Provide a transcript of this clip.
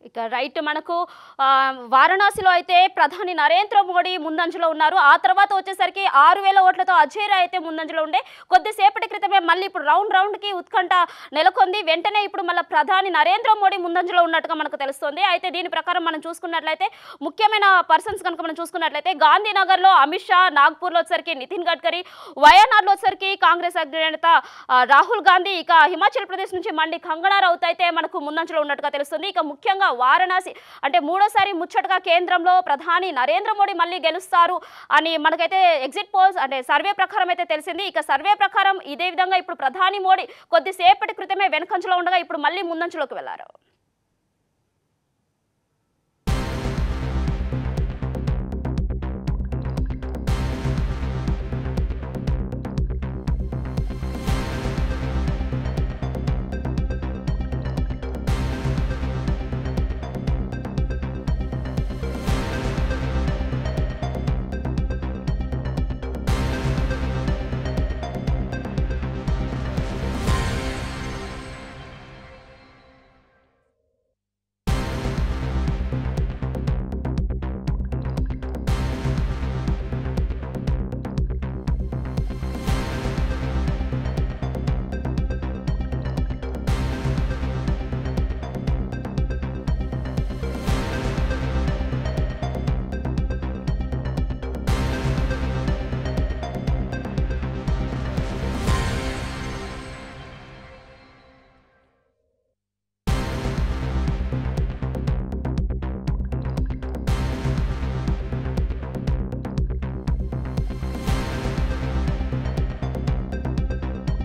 ఇక రైట్ మనకు ఆ, వారణాసిలో అయితే ప్రధాని నరేంద్ర మోడీ ముందంజలో ఉన్నారు ఆ తర్వాత వచ్చేసరికి ఆరు వేల ఓట్లతో అజయ్ రాయ్ అయితే ముందంజలో ఉండే కొద్దిసేపటి క్రితమే మళ్ళీ ఇప్పుడు రౌండ్ రౌండ్కి ఉత్కంఠ నెలకొంది వెంటనే ఇప్పుడు మళ్ళీ ప్రధాని నరేంద్ర మోడీ ముందంజలో ఉన్నట్టుగా మనకు తెలుస్తుంది అయితే దీని ప్రకారం మనం చూసుకున్నట్లయితే ముఖ్యమైన పర్సన్స్ కనుక మనం చూసుకున్నట్లయితే గాంధీనగర్లో అమిత్ షా నాగ్పూర్లో వచ్చేసరికి నితిన్ గడ్కరీ వయనాడ్లో వచ్చేసరికి కాంగ్రెస్ అగ్రనేత ఆ, రాహుల్ గాంధీ ఇక హిమాచల్ ప్రదేశ్ నుంచి మండి కంగనా రౌత్ అయితే మనకు ముందంజలో ఉన్నట్టుగా తెలుస్తుంది ఇక ముఖ్యంగా వారణాసి అంటే మూడోసారి ముచ్చటగా కేంద్రంలో ప్రధాని నరేంద్ర మోడీ మళ్ళీ గెలుస్తారు అని మనకైతే ఎగ్జిట్ పోల్స్ అంటే సర్వే ప్రకారం అయితే తెలిసింది ఇక సర్వే ప్రకారం ఇదే విధంగా ఇప్పుడు ప్రధాని మోడీ కొద్దిసేపటి క్రితమే వెనుకంచులో ఉండగా ఇప్పుడు మళ్ళీ ముందంచులోకి వెళ్లారు